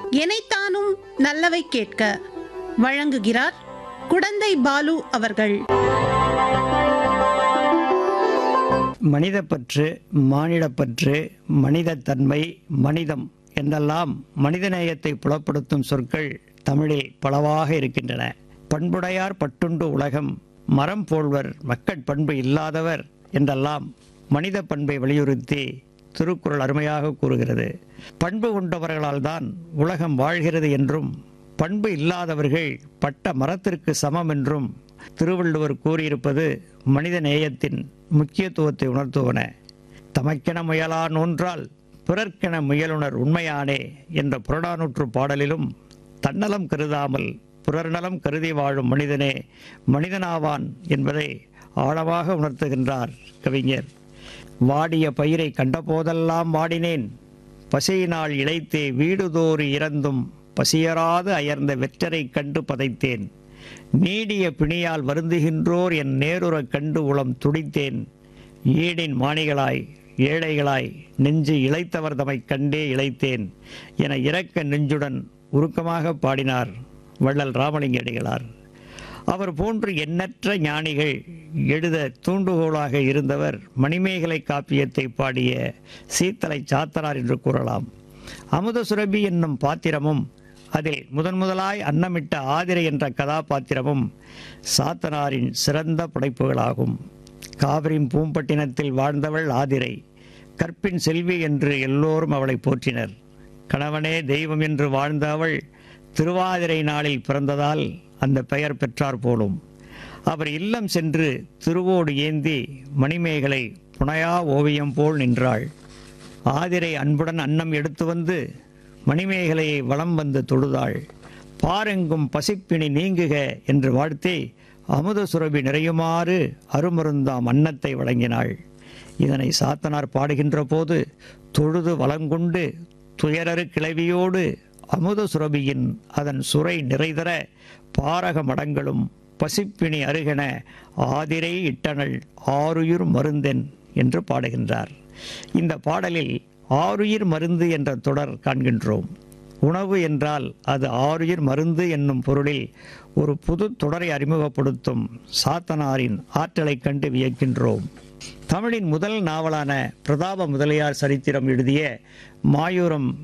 எனைத்தானும் நல்லவை கேட்க வழங்குகிறார் குடந்தை பாலு அவர்கள் மனிதப்பற்று மானிடப்பற்று மனிதத்தன்மை மனிதம் என்றெல்லாம் மனிதநேயத்தை புலப்படுத்தும் சொற்கள் தமிழில் பலவாக இருக்கின்றன பண்புடையார் பட்டுண்டு உலகம் மரம் போல்வர் மக்கட் பண்பு இல்லாதவர் என்றெல்லாம் மனித பண்பை வலியுறுத்தி திருக்குறள் அருமையாக கூறுகிறது பண்பு கொண்டவர்களால் தான் உலகம் வாழ்கிறது என்றும் பண்பு இல்லாதவர்கள் பட்ட மரத்திற்கு சமம் என்றும் திருவள்ளுவர் கூறியிருப்பது மனித நேயத்தின் முக்கியத்துவத்தை உணர்த்துவன தமக்கென முயலா நோன்றால் பிறர்க்கென முயலுணர் உண்மையானே என்ற புறநானூற்று பாடலிலும் தன்னலம் கருதாமல் பிறர் நலம் கருதி வாழும் மனிதனே மனிதனாவான் என்பதை ஆழமாக உணர்த்துகின்றார் கவிஞர் வாடிய பயிரை கண்டபோதெல்லாம் வாடினேன் பசியினால் இழைத்தே வீடுதோறு இறந்தும் பசியராது அயர்ந்த வெற்றரைக் கண்டு பதைத்தேன் நீடிய பிணியால் வருந்துகின்றோர் என் நேருறக் கண்டு உளம் துடித்தேன் ஈடின் மாணிகளாய் ஏழைகளாய் நெஞ்சு இளைத்தவர் தமைக் கண்டே இளைத்தேன் என இரக்க நெஞ்சுடன் உருக்கமாக பாடினார் வள்ளல் ராமலிங்கடிகளார் அவர் போன்று எண்ணற்ற ஞானிகள் எழுத தூண்டுகோலாக இருந்தவர் மணிமேகலை காப்பியத்தை பாடிய சீத்தலை சாத்தனார் என்று கூறலாம் அமுத சுரபி என்னும் பாத்திரமும் அதில் முதன் முதலாய் அன்னமிட்ட ஆதிரை என்ற கதாபாத்திரமும் சாத்தனாரின் சிறந்த படைப்புகளாகும் காவிரியின் பூம்பட்டினத்தில் வாழ்ந்தவள் ஆதிரை கற்பின் செல்வி என்று எல்லோரும் அவளை போற்றினர் கணவனே தெய்வம் என்று வாழ்ந்த அவள் திருவாதிரை நாளில் பிறந்ததால் அந்த பெயர் பெற்றார் போலும் அவர் இல்லம் சென்று திருவோடு ஏந்தி மணிமேகலை புனையா ஓவியம் போல் நின்றாள் ஆதிரை அன்புடன் அன்னம் எடுத்து வந்து மணிமேகலையை வலம் வந்து தொழுதாள் பாரெங்கும் பசிப்பிணி நீங்குக என்று வாழ்த்தி அமுத சுரபி நிறையுமாறு அருமருந்தாம் அன்னத்தை வழங்கினாள் இதனை சாத்தனார் பாடுகின்ற போது தொழுது வளங்கொண்டு துயரறு கிளவியோடு அமுத சுரபியின் அதன் சுரை நிறைதர பாரக மடங்களும் பசிப்பிணி அருகென ஆதிரை இட்டனள் ஆருயிர் மருந்தென் என்று பாடுகின்றார் இந்த பாடலில் ஆருயிர் மருந்து என்ற தொடர் காண்கின்றோம் உணவு என்றால் அது ஆருயிர் மருந்து என்னும் பொருளில் ஒரு புது தொடரை அறிமுகப்படுத்தும் சாத்தனாரின் ஆற்றலைக் கண்டு வியக்கின்றோம் தமிழின் முதல் நாவலான பிரதாப முதலியார் சரித்திரம் எழுதிய மாயூரம்